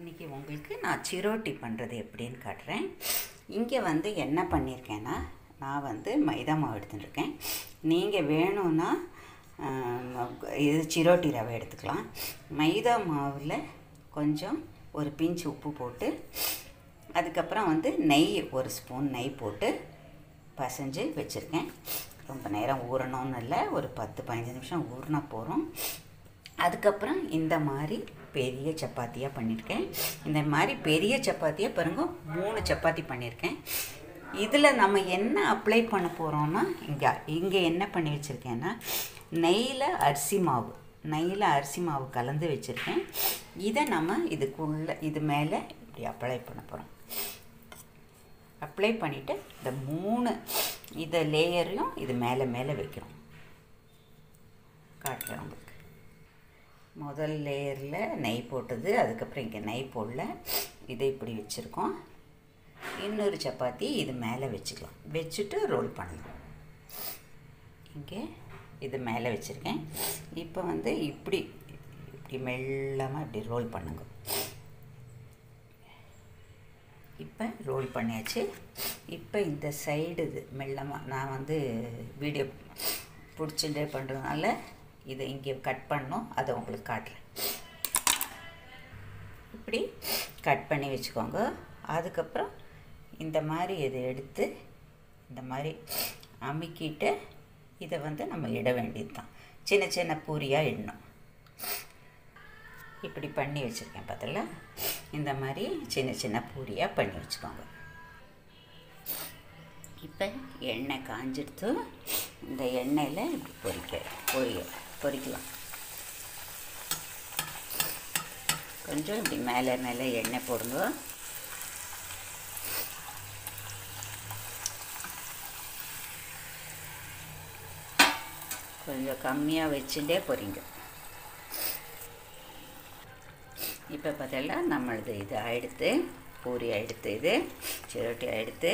இன்றைக்கி உங்களுக்கு நான் சிரோட்டி பண்ணுறது எப்படின்னு காட்டுறேன் இங்கே வந்து என்ன பண்ணியிருக்கேன்னா நான் வந்து மைதா மாவு எடுத்துட்டுருக்கேன் நீங்கள் வேணும்னா ஆம், இது சிரோட்டி ரவை எடுத்துக்கலாம் மைதா மாவில் கொஞ்சம் ஒரு பிஞ்ச் உப்பு போட்டு அதுக்கப்புறம் வந்து நெய் ஒரு ஸ்பூன் நெய் போட்டு பசைஞ்சு வச்சுருக்கேன் ரொம்ப நேரம் ஊறணும்னு இல்லை ஒரு பத்து பதினஞ்சு நிமிஷம் ஊறினா போகிறோம் அதுக்கப்புறம் இந்த மாதிரி பெரிய சப்பாத்தியாக பண்ணியிருக்கேன் இந்த மாதிரி பெரிய சப்பாத்தியாக பாருங்க மூணு சப்பாத்தி பண்ணியிருக்கேன் இதில் நம்ம என்ன அப்ளை பண்ண போகிறோம்னா இங்கே இங்கே என்ன பண்ணி வச்சுருக்கேன்னா நெய்யில் அரிசி மாவு நெய்யில் அரிசி மாவு கலந்து வச்சுருக்கேன் இதை நம்ம இதுக்குள்ளே இது மேலே இப்படி அப்ளை பண்ண போகிறோம் அப்ளை பண்ணிவிட்டு இந்த மூணு இதை லேயரையும் இது மேலே மேலே வைக்கிறோம் காட்டுறேன் உங்களுக்கு முதல் லேயரில் நெய் போட்டது அதுக்கப்புறம் இங்கே நெய் போடல இதை இப்படி வச்சுருக்கோம் இன்னொரு சப்பாத்தி இது மேலே வச்சுக்கலாம் வச்சுட்டு ரோல் பண்ணலாம் இங்கே இது மேலே வச்சுருக்கேன் இப்போ வந்து இப்படி இப்படி மெல்லமாக இப்படி ரோல் பண்ணுங்க இப்போ ரோல் பண்ணியாச்சு இப்போ இந்த சைடு இது மெல்லமாக நான் வந்து வீடியோ பிடிச்சிட்டே பண்ணுறதுனால இதை இங்கே கட் பண்ணோம் அதை உங்களுக்கு காட்டுறேன் இப்படி கட் பண்ணி வச்சுக்கோங்க அதுக்கப்புறம் இந்த மாதிரி இதை எடுத்து இந்த மாதிரி அமுக்கிட்டு இதை வந்து நம்ம இட வேண்டியது தான் சின்ன சின்ன பூரியாக இடணும் இப்படி பண்ணி வச்சுருக்கேன் பார்த்தல இந்த மாதிரி சின்ன சின்ன பூரியாக பண்ணி வச்சுக்கோங்க இப்போ எண்ணெய் காஞ்சிடுத்து இந்த எண்ணெயில் இப்படி பொரிக்க பொரிய பொரிக்கலாம் கொஞ்சம் இப்படி மேலே மேலே எண்ணெய் போடுங்க கொஞ்சம் கம்மியாக வச்சுட்டே பொரிங்க இப்போ பார்த்தீங்களா நம்மளது இது ஆயிடுத்து பூரி ஆயிடுத்து இது சிரோட்டி ஆயிடுத்து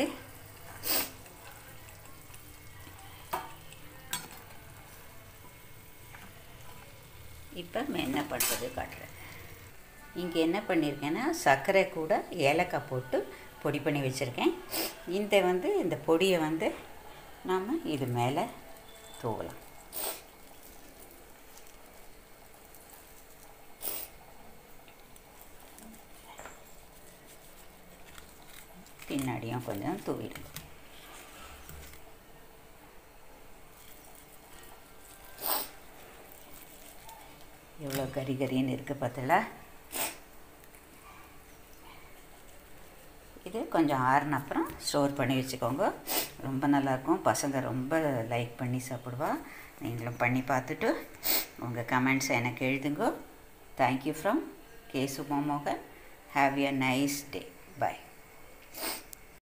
இப்போ என்ன பண்ணுறது காட்டுறேன் இங்கே என்ன பண்ணியிருக்கேன்னா சர்க்கரை கூட ஏலக்காய் போட்டு பொடி பண்ணி வச்சுருக்கேன் இந்த வந்து இந்த பொடியை வந்து நாம் இது மேலே தூவலாம் பின்னாடியும் கொஞ்சம் தூவிடுங்க எவ்வளோ கறி கறின்னு இருக்குது பார்த்தல இது கொஞ்சம் ஆறுன அப்புறம் ஸ்டோர் பண்ணி வச்சுக்கோங்க ரொம்ப நல்லாயிருக்கும் பசங்க ரொம்ப லைக் பண்ணி சாப்பிடுவா நீங்களும் பண்ணி பார்த்துட்டு உங்கள் கமெண்ட்ஸை எனக்கு எழுதுங்க thank you from K Sumomohan have a nice day bye